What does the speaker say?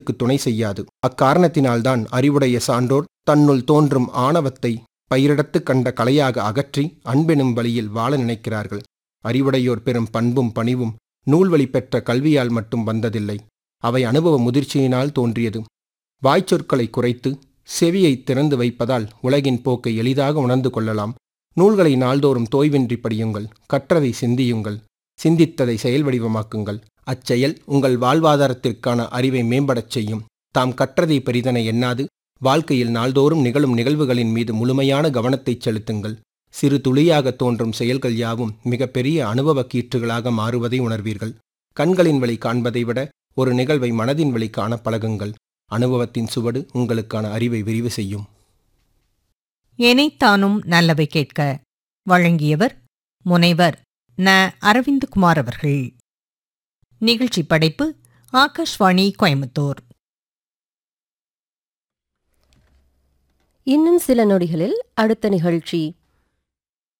அறிவுக்கு துணை செய்யாது அக்காரணத்தினால்தான் அறிவுடைய சான்றோர் தன்னுள் தோன்றும் ஆணவத்தை பயிரிடத்து கண்ட கலையாக அகற்றி அன்பெனும் வழியில் வாழ நினைக்கிறார்கள் அறிவுடையோர் பெறும் பண்பும் பணிவும் நூல்வழி பெற்ற கல்வியால் மட்டும் வந்ததில்லை அவை அனுபவ முதிர்ச்சியினால் தோன்றியது வாய்ச்சொற்களை குறைத்து செவியை திறந்து வைப்பதால் உலகின் போக்கை எளிதாக உணர்ந்து கொள்ளலாம் நூல்களை நாள்தோறும் தோய்வின்றி படியுங்கள் கற்றதை சிந்தியுங்கள் சிந்தித்ததை செயல் வடிவமாக்குங்கள் அச்செயல் உங்கள் வாழ்வாதாரத்திற்கான அறிவை மேம்படச் செய்யும் தாம் கற்றதை பெரிதென எண்ணாது வாழ்க்கையில் நாள்தோறும் நிகழும் நிகழ்வுகளின் மீது முழுமையான கவனத்தைச் செலுத்துங்கள் சிறு துளியாக தோன்றும் செயல்கள் யாவும் மிகப்பெரிய அனுபவ கீற்றுகளாக மாறுவதை உணர்வீர்கள் கண்களின் வழி காண்பதை விட ஒரு நிகழ்வை மனதின் வழி காண பழகுங்கள் அனுபவத்தின் சுவடு உங்களுக்கான அறிவை விரிவு செய்யும் எனைத்தானும் நல்லவை கேட்க வழங்கியவர் முனைவர் ந அரவிந்தகுமார் அவர்கள் நிகழ்ச்சி படைப்பு ஆகாஷ்வாணி கோயம்புத்தூர் இன்னும் சில நொடிகளில் அடுத்த நிகழ்ச்சி